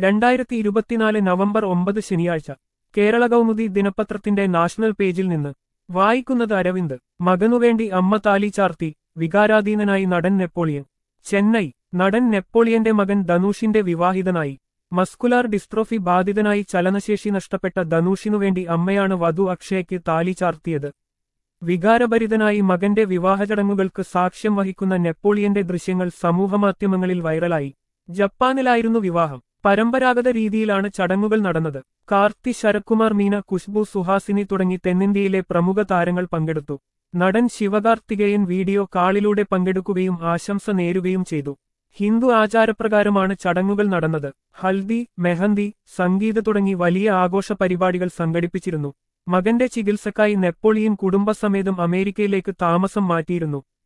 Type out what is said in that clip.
രണ്ടായിരത്തി ഇരുപത്തിനാല് നവംബർ ഒമ്പത് ശനിയാഴ്ച കേരള കൗമുദി ദിനപത്രത്തിന്റെ നാഷണൽ പേജിൽ നിന്ന് വായിക്കുന്നത് അരവിന്ദ് മകനുവേണ്ടി അമ്മ താലി ചാർത്തി വികാരാധീനനായി നടൻ നെപ്പോളിയൻ ചെന്നൈ നടൻ നെപ്പോളിയന്റെ മകൻ ധനൂഷിന്റെ വിവാഹിതനായി മസ്കുലാർ ഡിസ്ട്രോഫി ബാധിതനായി ചലനശേഷി നഷ്ടപ്പെട്ട ധനൂഷിനുവേണ്ടി അമ്മയാണ് വധു അക്ഷയയ്ക്ക് താലി ചാർത്തിയത് വികാരഭരിതനായി മകന്റെ വിവാഹചടങ്ങുകൾക്ക് സാക്ഷ്യം വഹിക്കുന്ന നെപ്പോളിയന്റെ ദൃശ്യങ്ങൾ സമൂഹമാധ്യമങ്ങളിൽ വൈറലായി ജപ്പാനിലായിരുന്നു വിവാഹം പരമ്പരാഗത രീതിയിലാണ് ചടങ്ങുകൾ നടന്നത് കാർത്തി ശരത്കുമാർ മീന കുഷ്ബു സുഹാസിനി തുടങ്ങി തെന്നിന്ത്യയിലെ പ്രമുഖ താരങ്ങൾ പങ്കെടുത്തു നടൻ ശിവകാർത്തികേയൻ വീഡിയോ കാളിലൂടെ പങ്കെടുക്കുകയും ആശംസ നേരുകയും ചെയ്തു ഹിന്ദു ആചാരപ്രകാരമാണ് ചടങ്ങുകൾ നടന്നത് ഹൽദി മെഹന്തി സംഗീത തുടങ്ങി വലിയ ആഘോഷ പരിപാടികൾ സംഘടിപ്പിച്ചിരുന്നു മകന്റെ ചികിത്സക്കായി നെപ്പോളിയൻ കുടുംബസമേതം അമേരിക്കയിലേക്ക് താമസം മാറ്റിയിരുന്നു